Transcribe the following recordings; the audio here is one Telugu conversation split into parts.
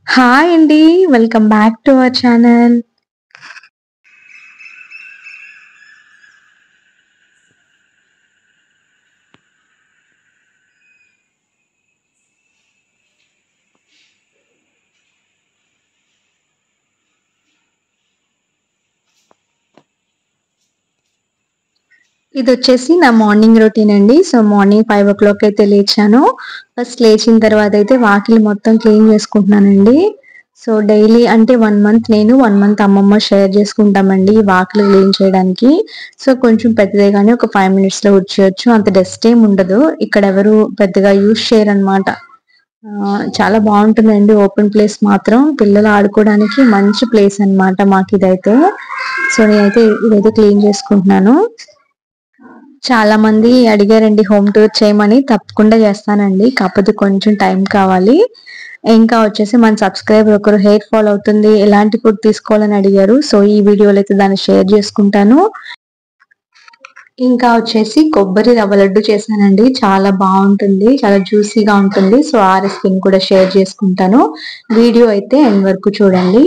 హాయ్ అండి. Welcome back to our channel. ఇదొచ్చేసి నా మార్నింగ్ రొటీన్ అండి. సో, మార్నింగ్ 5:00 అయితే లేచాను. ఫస్ట్ లేచిన తర్వాత అయితే వాకిలి మొత్తం క్లీన్ చేసుకుంటున్నానండి. సో, డైలీ అంటే 1 మంత్ నేను, 1 మంత్ అమ్మమ్మ షేర్ చేసుకుంటామండి ఈ వాకిలి క్లీన్ చేయడానికి. సో, కొంచెం పెద్దదే గానీ ఒక 5 మినిట్స్‌లో ఊడ్చేయొచ్చు. అంత డస్ట్ ఏమి ఉండదు. ఇక్కడ ఎవరు పెద్దగా యూజ్ చేయరనమాట. ఆహ్, చాలా బావుంటుందండి ఓపెన్ ప్లేస్ మాత్రం. పిల్లలు ఆడుకోవడానికి మంచి ప్లేస్ అన్నమాట మాకిదైతే. సో, నేనైతే ఇదైతే క్లీన్ చేసుకుంటున్నాను. చాలా మంది అడిగారండి హోమ్ టూర్ చేయమని. తప్పకుండా చేస్తానండి. కాకపోతే కొంచెం టైం కావాలి. ఇంకా వచ్చేసి మన సబ్స్క్రైబర్ ఒకరు హెయిర్ ఫాల్ అవుతుంది. ఎలాంటి ఫుడ్ తీసుకోవాలని అడిగారు. సో, ఈ వీడియోలో అయితే దాన్ని షేర్ చేసుకుంటాను. ఇంకా వచ్చేసి కొబ్బరి రవ్వ లడ్డు చేశానండి. చాలా బావుంటుంది. చాలా జ్యూసీగా ఉంటుంది. సో, ఆ రెసిపీని కూడా షేర్ చేసుకుంటాను. వీడియో అయితే ఎండ్ వరకు చూడండి.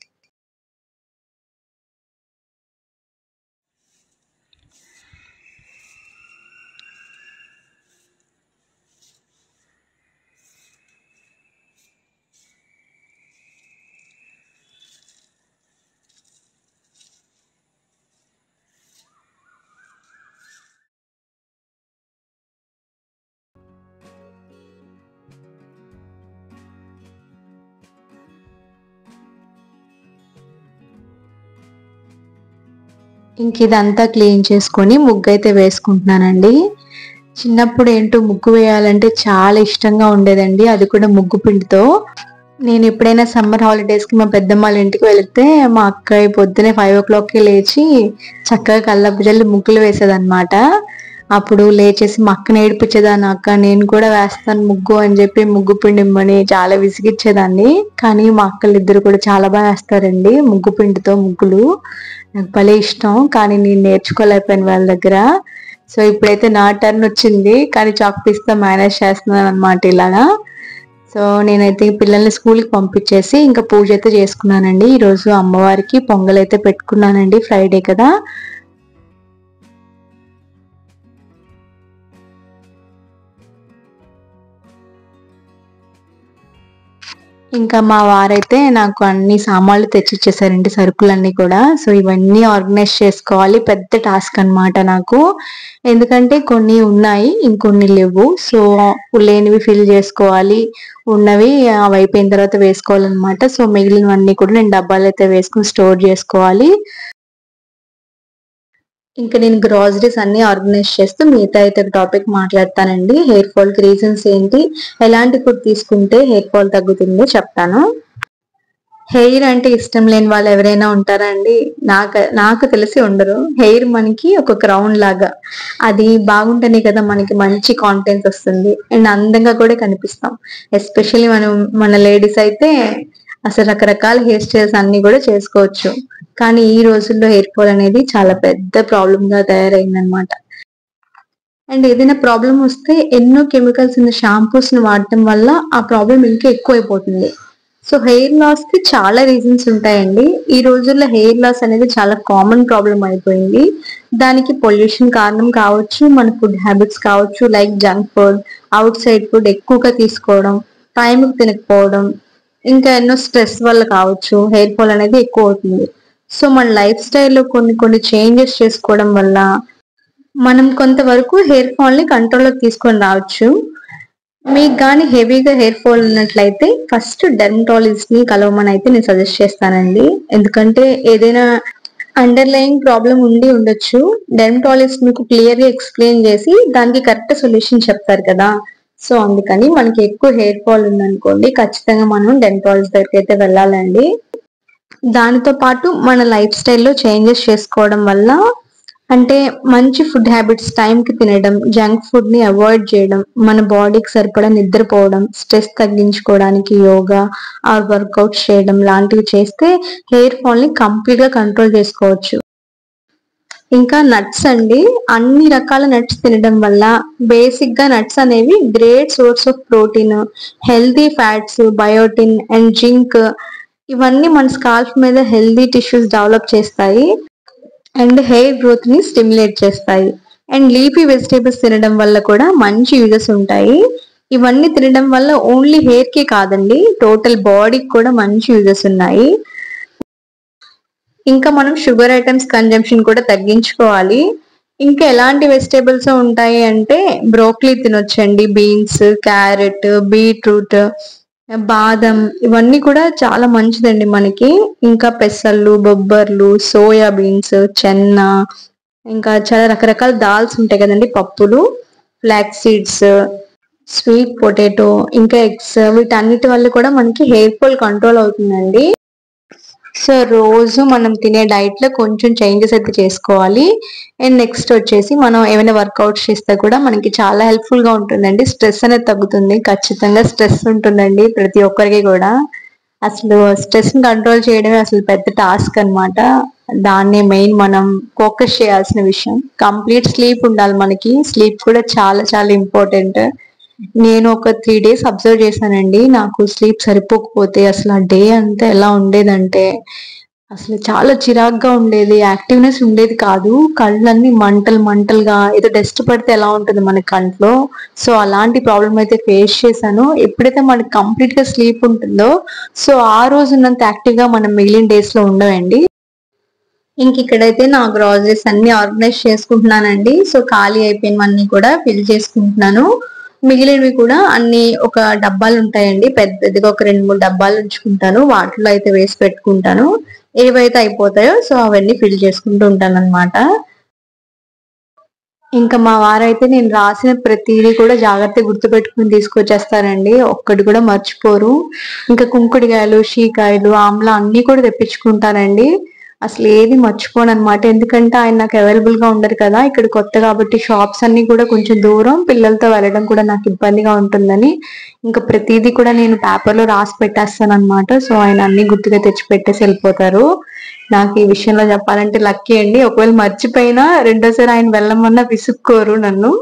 ఇంక ఇదంతా క్లీన్ చేసుకొని ముగ్గైతే వేసుకుంటున్నానండి. చిన్నప్పుడు ఏంటో ముగ్గు వేయాలంటే చాలా ఇష్టంగా ఉండేదండి. అది కూడా ముగ్గు పిండితో. నేను ఎప్పుడైనా సమ్మర్ హాలిడేస్‌కి మా పెద్దమ్మాళ్ళ ఇంటికి వెళితే మా అక్కయ్య పొద్దున్నే 5:00కే లేచి చక్కగా కల్లాపు జల్లి ముగ్గులు వేసేదన్నమాట. అప్పుడు లేచేసి మా అక్కని ఏడిపించేదాన్ని. "అక్క నేను కూడా వేస్తాను ముగ్గు" అని చెప్పి ముగ్గు పిండి ఇమ్మని చాలా విసిగిచ్చేదాన్ని. కానీ మా అక్కలిద్దరూ కూడా చాలా బా వేస్తారండి ముగ్గు పిండితో ముగ్గులు. నాకు భలే ఇష్టం. కానీ నేను నేర్చుకోలేకపోయాను వాళ్ళ దగ్గర. సో, ఇప్పుడైతే నా టర్న్ వచ్చింది. కానీ చాక్ పీస్‌తో మేనేజ్ చేస్తున్నానన్నమాట ఇలాగా. సో, నేనైతే పిల్లల్ని స్కూల్‌కి పంపించేసి ఇంకా పూజ అయితే చేసుకున్నానండి. ఈరోజు అమ్మవారికి పొంగలైతే పెట్టుకున్నానండి. ఫ్రైడే కదా! ఇంకా మా వారైతే నాకు అన్ని సామాన్లు తెచ్చిచ్చేసారండి సరుకులన్నీ కూడా. సో, ఇవన్నీ ఆర్గనైజ్ చేసుకోవాలి. పెద్ద టాస్క్ అన్నమాట నాకు. ఎందుకంటే కొన్ని ఉన్నాయి. ఇంకొన్ని లేవు. సో, లేనివి ఫిల్ చేసుకోవాలి. ఉన్నవి అవి అయిపోయిన తర్వాత వేసుకోవాలన్నమాట. సో, మిగిలినవన్నీ కూడా నేను డబ్బాలైతే వేసుకొని స్టోర్ చేసుకోవాలి. ఇంక నేను గ్రాసరీస్ అన్నీ ఆర్గనైజ్ చేస్తూ మిగతా అయితే టాపిక్ మాట్లాడతానండి. హెయిర్ ఫాల్‌కి రీజన్స్ ఏంటి? ఎలాంటి ఫుడ్ తీసుకుంటే హెయిర్ ఫాల్ తగ్గుతుందో చెప్తాను. హెయిర్ అంటే ఇష్టం లేని వాళ్ళు ఎవరైనా ఉంటారా అండి? నాక నాకు తెలిసి ఉండరు. హెయిర్ మనకి ఒక క్రౌన్ లాగా. అది బాగుంటేనే కదా మనకి మంచి కాన్ఫిడెన్స్ వస్తుంది. అండ్ అందంగా కూడా కనిపిస్తాం. ఎస్పెషల్లీ మనం మన లేడీస్ అయితే అసలు రకరకాల హెయిర్ స్టైల్స్ అన్నీ కూడా చేసుకోవచ్చు. కానీ ఈ రోజుల్లో హెయిర్ ఫాల్ అనేది చాలా పెద్ద ప్రాబ్లమ్‌గా తయారైందన్నమాట. అండ్ ఏదైనా ప్రాబ్లమ్ వస్తే ఎన్నో కెమికల్స్ ఉన్న షాంపూస్‌ని వాడటం వల్ల ఆ ప్రాబ్లమ్ ఇంకా ఎక్కువైపోతుంది. సో, హెయిర్ లాస్‌కి చాలా రీజన్స్ ఉంటాయండి. ఈ రోజుల్లో హెయిర్ లాస్ అనేది చాలా కామన్ ప్రాబ్లమ్ అయిపోయింది. దానికి పొల్యూషన్ కారణం కావచ్చు. మన ఫుడ్ హ్యాబిట్స్ కావచ్చు. Like junk food, outside food ఎక్కువగా తీసుకోవడం, టైంకి తినకపోవడం, ఇంకా ఎన్నో స్ట్రెస్ వల్ల కావచ్చు. హెయిర్ ఫాల్ అనేది ఎక్కువవుతుంది. సో, మన లైఫ్ స్టైల్‌లో కొన్ని కొన్ని చేంజెస్ చేసుకోవడం వల్ల మనం కొంతవరకు హెయిర్ ఫాల్‌ని కంట్రోల్‌లోకి తీసుకొని రావచ్చు. మీకు గాని హెవీగా హెయిర్ ఫాల్ ఉన్నట్లయితే ఫస్ట్ డెర్మటాలజిస్ట్‌ని కలవమని అయితే నేను సజెస్ట్ చేస్తానండి. ఎందుకంటే ఏదైనా అండర్‌లయింగ్ ప్రాబ్లమ్ ఉండి ఉండొచ్చు. డెర్మటాలజిస్ట్ మీకు క్లియర్‌గా ఎక్స్‌ప్లెయిన్ చేసి దానికి కరెక్ట్ సొల్యూషన్ చెప్తారు కదా! సో, అందుకని మనకి ఎక్కువ హెయిర్ ఫాల్ ఉందనుకోండి ఖచ్చితంగా మనం డెర్మటాలజిస్ట్ దగ్గరికైతే వెళ్ళాలండి. దానితో పాటు మన లైఫ్ స్టైల్‌లో చేంజెస్ చేసుకోవడం వల్ల అంటే మంచి ఫుడ్ హ్యాబిట్స్ టైంకి తినడం, జంక్ ఫుడ్‌ని అవాయిడ్ చేయడం, మన బాడీకి సరిపడా నిద్రపోవడం, స్ట్రెస్ తగ్గించుకోవడానికి యోగా ఆర్ వర్కౌట్స్ చేయడం లాంటివి చేస్తే హెయిర్ ఫాల్‌ని కంప్లీట్‌గా కంట్రోల్ చేసుకోవచ్చు. ఇంకా నట్స్ అండి అన్ని రకాల నట్స్ తినడం వల్ల బేసిక్ గా నట్స్ అనేవి great source of protein healthy fats biotin and zinc ఇవన్నీ మన స్కాల్ఫ్ మీద హెల్తీ టిష్యూస్ డెవలప్ చేస్తాయి అండ్ హెయిర్ గ్రోత్ ని స్టిమ్యులేట్ చేస్తాయి అండ్ లీఫీ వెజిటేబుల్స్ తినడం వల్ల కూడా మంచి యూజెస్ ఉంటాయి ఇవన్నీ తినడం వల్ల ఓన్లీ హెయిర్ కి కాదండి టోటల్ బాడీకి కూడా మంచి యూజెస్ ఉన్నాయి ఇంకా మనం షుగర్ ఐటమ్స్ కన్జంప్షన్ కూడా తగ్గించుకోవాలి ఇంకా ఎలాంటి వెజిటేబుల్స్ ఉంటాయి అంటే బ్రోక్లీ తినొచ్చండి బీన్స్ క్యారెట్ బీట్రూట్ బాదం ఇవన్నీ కూడా చాలా మంచిదండి మనకి ఇంకా పెసళ్ళు బొబ్బర్లు సోయా బీన్స్ చెన్న ఇంకా చాలా రకరకాల దాల్స్ ఉంటాయి కదండి పప్పులు ఫ్లాక్స్ సీడ్స్ స్వీట్ పొటాటో ఇంకా ఎగ్స్ వీటన్నిటి వల్ల కూడా మనకి హెయిర్ ఫాల్ కంట్రోల్ అవుతుందండి సో రోజు మనం తినే డైట్ లో కొంచెం చేంజెస్ అయితే చేసుకోవాలి అండ్ నెక్స్ట్ వచ్చేసి మనం ఏమైనా వర్కౌట్స్ చేస్తే కూడా మనకి చాలా హెల్ప్ఫుల్ గా ఉంటుందండి స్ట్రెస్ అనేది తగ్గుతుంది ఖచ్చితంగా స్ట్రెస్ ఉంటుందండి ప్రతి ఒక్కరికి కూడా అసలు స్ట్రెస్ ని కంట్రోల్ చేయడమే అసలు పెద్ద టాస్క్ అన్నమాట దాన్నే మెయిన్ మనం ఫోకస్ చేయాల్సిన విషయం కంప్లీట్ స్లీప్ ఉండాలి మనకి స్లీప్ కూడా చాలా చాలా ఇంపార్టెంట్ నేను ఒక త్రీ డేస్ అబ్జర్వ్ చేశానండి నాకు స్లీప్ సరిపోకపోతే అసలు ఆ డే అంతా ఎలా ఉండేదంటే అసలు చాలా చిరాగ్గా ఉండేది యాక్టివ్నెస్ ఉండేది కాదు కళ్ళన్నీ మంటలు మంటలుగా ఏదో డస్ట్ పడితే ఎలా ఉంటుంది మన కంట్లో సో అలాంటి ప్రాబ్లం అయితే ఫేస్ చేశాను ఎప్పుడైతే మనకి కంప్లీట్ గా స్లీప్ ఉంటుందో సో ఆ రోజు ఉన్నంత యాక్టివ్ గా మనం మిగిలిన డేస్ లో ఉండవండి ఇంక ఇక్కడైతే నా గ్రాసరీస్ అన్ని ఆర్గనైజ్ చేసుకుంటున్నానండి సో ఖాళీ అయిపోయినవన్నీ కూడా ఫిల్ చేసుకుంటున్నాను మిగిలినవి కూడా అన్ని ఒక డబ్బాలు ఉంటాయండి పెద్ద పెద్దగా ఒక రెండు మూడు డబ్బాలు ఉంచుకుంటాను వాటిలో అయితే వేసి పెట్టుకుంటాను ఏవైతే అయిపోతాయో సో అవన్నీ ఫిల్ చేసుకుంటూ ఉంటాను అనమాట ఇంకా మా వారైతే నేను రాసిన ప్రతిదీ కూడా జాగ్రత్తగా గుర్తుపెట్టుకుని తీసుకొచ్చేస్తారండి ఒక్కటి కూడా మర్చిపోరు ఇంకా కుంకుడికాయలు షీకాయలు ఆమ్లా అన్ని కూడా తెప్పించుకుంటానండి అసలు ఏది మర్చిపోను అనమాట ఎందుకంటే ఆయన నాకు అవైలబుల్ గా ఉండరు కదా ఇక్కడ కొత్త కాబట్టి షాప్స్ అన్ని కూడా కొంచెం దూరం పిల్లలతో వెళ్ళడం కూడా నాకు ఇబ్బందిగా ఉంటుందని ఇంకా ప్రతిదీ కూడా నేను పేపర్ లో రాసి పెట్టేస్తాను అనమాట సో ఆయన అన్ని గుర్తుగా తెచ్చి పెట్టేసి వెళ్ళిపోతారు నాకు ఈ విషయంలో చెప్పాలంటే లక్కీ అండి ఒకవేళ మర్చిపోయినా రెండోసారి ఆయన వెళ్ళమన్నా విసుక్కోరు నన్ను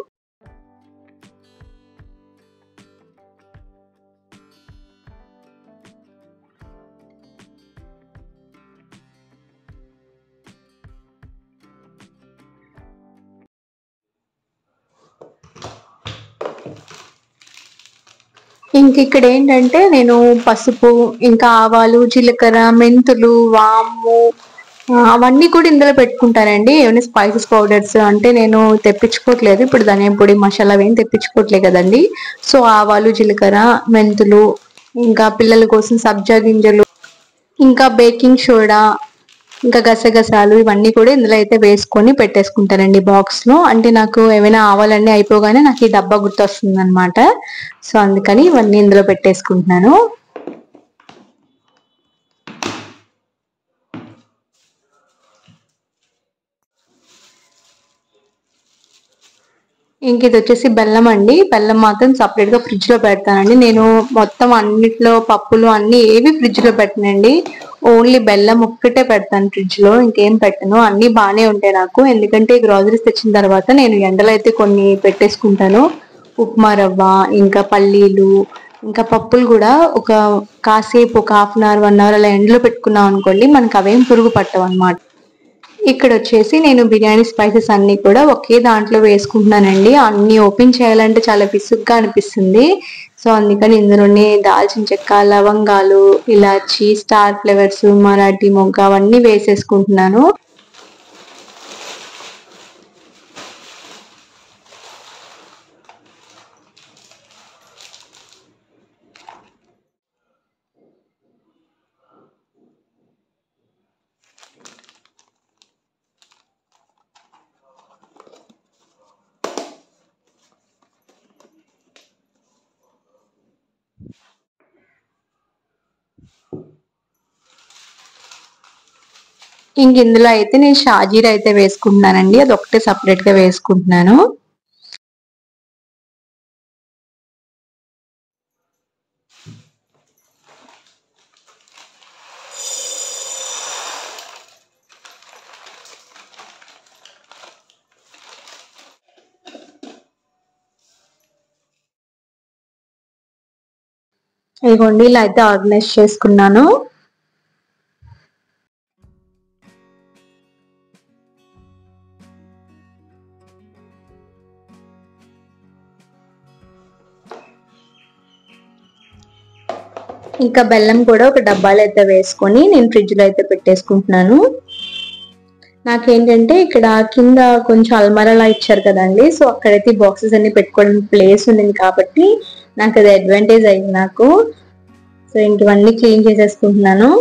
ఇంక ఇక్కడ ఏంటంటే నేను పసుపు ఇంకా ఆవాలు జీలకర్ర మెంతులు వాము ఆ, అవన్నీ కూడా ఇందులో పెట్టుకుంటానండి ఏమైనా స్పైసెస్ పౌడర్స్ అంటే నేను తెప్పించుకోవట్లేదు ఇప్పుడు ధనియం పొడి మసాలా ఏం తెప్పించుకోవట్లేదు కదండి సో ఆవాలు జీలకర్ర మెంతులు ఇంకా పిల్లల కోసం సబ్జా గింజలు ఇంకా బేకింగ్ సోడా ఇంకా గసగసాలు ఇవన్నీ కూడా ఇందులో అయితే వేసుకొని పెట్టేసుకుంటానండి బాక్స్ లో అంటే నాకు ఏమైనా ఆవాలన్నీ అయిపోగానే నాకు ఈ డబ్బా గుర్తొస్తుంది అనమాట సో అందుకని ఇవన్నీ ఇందులో పెట్టేసుకుంటున్నాను ఇంక ఇది వచ్చేసి బెల్లం అండి బెల్లం మాత్రం సపరేట్ గా ఫ్రిడ్జ్ లో పెడతానండి నేను మొత్తం అన్నిట్లో పప్పులు అన్ని ఏవి ఫ్రిడ్జ్ లో పెట్టనండి ఓన్లీ బెల్లం ఒక్కటే పెడతాను ఫ్రిడ్జ్ లో ఇంకేం పెట్టను అన్ని బాగానే ఉంటాయి నాకు ఎందుకంటే గ్రాసరీస్ తెచ్చిన తర్వాత నేను ఎండలో అయితే కొన్ని పెట్టేసుకుంటాను ఉప్మా రవ్వ ఇంకా పల్లీలు ఇంకా పప్పులు కూడా ఒక కాసేపు ఒక half an hour one hour అలా ఎండలో పెట్టుకున్నాం అనుకోండి మనకి అవేం పురుగు పట్టవు అనమాట ఇక్కడ వచ్చేసి నేను బిర్యానీ స్పైసెస్ అన్ని కూడా ఒకే దాంట్లో వేసుకుంటున్నానండి అన్ని ఓపెన్ చేయాలంటే చాలా విసుగ్గా అనిపిస్తుంది సో అందుకని ఇందులోనే దాల్చిన చెక్క లవంగాలు ఇలాచి స్టార్ ఫ్లేవర్స్ మరాఠీ మొగ్గ అవన్నీ వేసేసుకుంటున్నాను ఇంక ఇందులో అయితే నేను షాజీరా అయితే వేసుకుంటున్నానండి అది ఒకటే సపరేట్ గా వేసుకుంటున్నాను ఇదిగోండి ఇలా అయితే ఆర్గనైజ్ చేసుకున్నాను ఇంకా బెల్లం కూడా ఒక డబ్బాలో అయితే వేసుకొని నేను ఫ్రిడ్జ్ లో అయితే పెట్టేసుకుంటున్నాను నాకేంటంటే ఇక్కడ కింద కొంచెం అల్మరాలా ఇచ్చారు కదండి సో అక్కడైతే బాక్సెస్ అన్ని పెట్టుకోవడానికి ప్లేస్ ఉండింది కాబట్టి నాకు అది అడ్వాంటేజ్ అయింది నాకు సో ఇంక ఇవన్నీ క్లీన్ చేసేసుకుంటున్నాను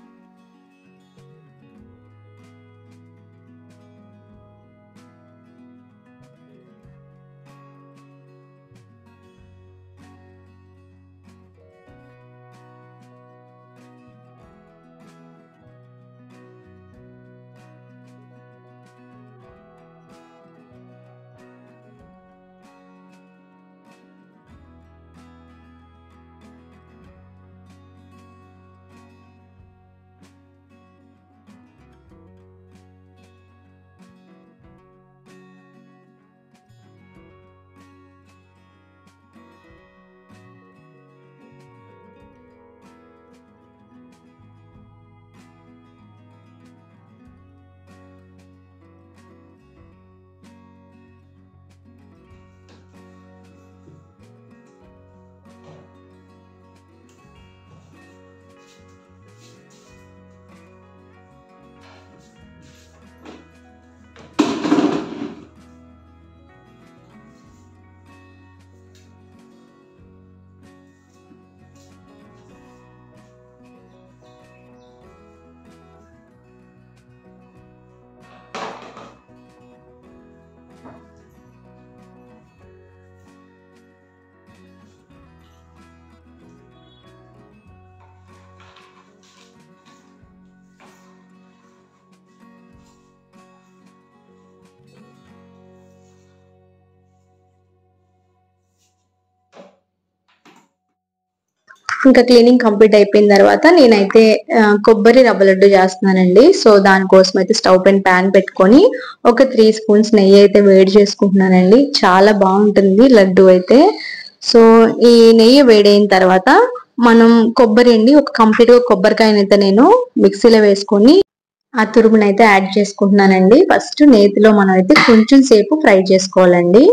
ఇంకా క్లీనింగ్ కంప్లీట్ అయిపోయిన తర్వాత నేనైతే ఆ, కొబ్బరి రవ్వ లడ్డు చేస్తున్నానండి సో దానికోసం అయితే స్టవ్ పైన ప్యాన్ పెట్టుకొని ఒక త్రీ స్పూన్స్ నెయ్యి అయితే వేడి చేసుకుంటున్నానండి చాలా బాగుంటుంది లడ్డు అయితే సో ఈ నెయ్యి వేడైన తర్వాత మనం కొబ్బరి అండి ఒక కంప్లీట్ గా కొబ్బరికాయనైతే అయితే నేను మిక్సీలో వేసుకొని ఆ తురుమునైతే యాడ్ చేసుకుంటున్నానండి ఫస్ట్ నేతిలో మనం అయితే కొంచెం సేపు ఫ్రై చేసుకోవాలండి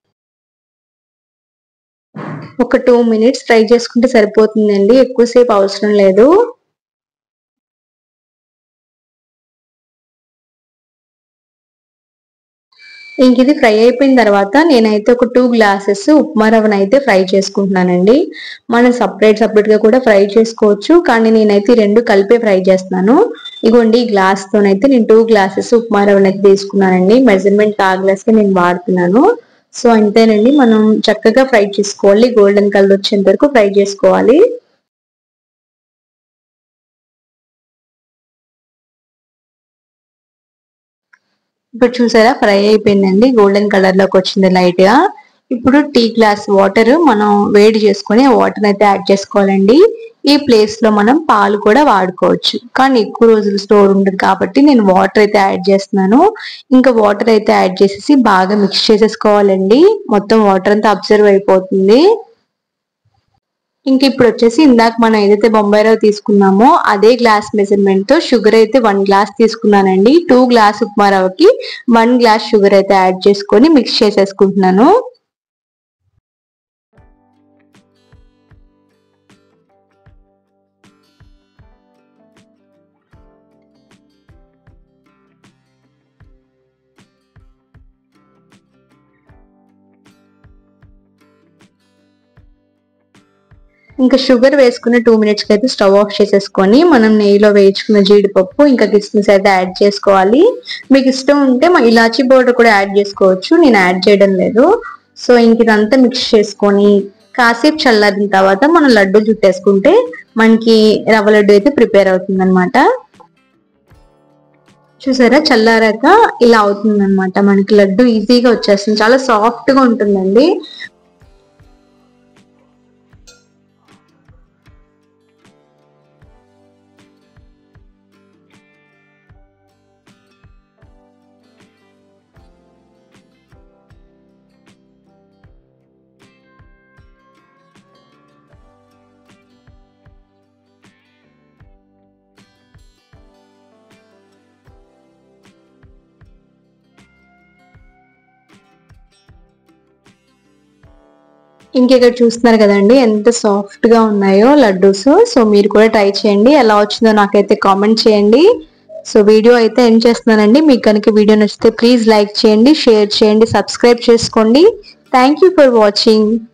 ఒక టూ మినిట్స్ ఫ్రై చేసుకుంటే సరిపోతుందండి ఎక్కువసేపు అవసరం లేదు ఇంక ఇది ఫ్రై అయిపోయిన తర్వాత నేనైతే ఒక టూ గ్లాసెస్ ఉప్మా రవ్వను అయితే ఫ్రై చేసుకుంటున్నానండి మనం సపరేట్ సపరేట్ గా కూడా ఫ్రై చేసుకోవచ్చు కానీ నేనైతే ఈ రెండు కలిపే ఫ్రై చేస్తున్నాను ఇగోండి ఈ గ్లాస్ తోనైతే నేను టూ గ్లాసెస్ ఉప్మా రవ్వను అయితే తీసుకున్నానండి మెజర్మెంట్ ఆ గ్లాస్ కి నేను వాడుతున్నాను సో అంతేనండి మనం చక్కగా ఫ్రై చేసుకోవాలి గోల్డెన్ కలర్ వచ్చేంత వరకు ఫ్రై చేసుకోవాలి ఇప్పుడు చూసారా ఫ్రై అయిపోయిందండి గోల్డెన్ కలర్ లోకి వచ్చింది లైట్ గా ఇప్పుడు టీ గ్లాస్ వాటర్ మనం వేడి చేసుకొని ఆ వాటర్ అయితే యాడ్ చేసుకోవాలండి ఈ ప్లేస్ లో మనం పాలు కూడా వాడుకోవచ్చు కానీ ఎక్కువ రోజులు స్టోర్ ఉండదు కాబట్టి నేను వాటర్ అయితే యాడ్ చేస్తున్నాను ఇంకా వాటర్ అయితే యాడ్ చేసేసి బాగా మిక్స్ చేసేసుకోవాలండి మొత్తం వాటర్ అంతా అబ్జర్వ్ అయిపోతుంది ఇంక ఇప్పుడు వచ్చేసి ఇందాక మనం ఏదైతే బొంబాయి రవ్వ తీసుకున్నామో అదే గ్లాస్ మెజర్మెంట్ తో షుగర్ అయితే వన్ గ్లాస్ తీసుకున్నానండి టూ గ్లాస్ ఉప్మా రవ్వకి వన్ గ్లాస్ షుగర్ అయితే యాడ్ చేసుకొని మిక్స్ చేసేసుకుంటున్నాను ఇంకా షుగర్ వేసుకున్న టూ మినిట్స్ కి అయితే స్టవ్ ఆఫ్ చేసేసుకొని మనం నెయ్యిలో వేయించుకున్న జీడిపప్పు ఇంకా కిస్మిస్ అయితే యాడ్ చేసుకోవాలి మీకు ఇష్టం ఉంటే మా ఇలాచీ పౌడర్ కూడా యాడ్ చేసుకోవచ్చు నేను యాడ్ చేయడం లేదు సో ఇంక ఇదంతా మిక్స్ చేసుకొని కాసేపు చల్లారిన తర్వాత మనం లడ్డు చుట్టేసుకుంటే మనకి రవ్వ లడ్డు అయితే ప్రిపేర్ అవుతుంది అనమాట చూసారా చల్లారాక ఇలా అవుతుంది అనమాట మనకి లడ్డు ఈజీగా వచ్చేస్తుంది చాలా సాఫ్ట్ గా ఉంటుందండి ఇంకెక్కడ చూస్తున్నారు కదండి ఎంత సాఫ్ట్ గా ఉన్నాయో లడ్డూస్ సో మీరు కూడా ట్రై చేయండి ఎలా వచ్చిందో నాకైతే కామెంట్ చేయండి సో వీడియో అయితే ఎండ్ చేస్తున్నానండి మీకు కనుక వీడియో నచ్చితే ప్లీజ్ లైక్ చేయండి షేర్ చేయండి సబ్స్క్రైబ్ చేసుకోండి థ్యాంక్ యూ ఫర్ వాచింగ్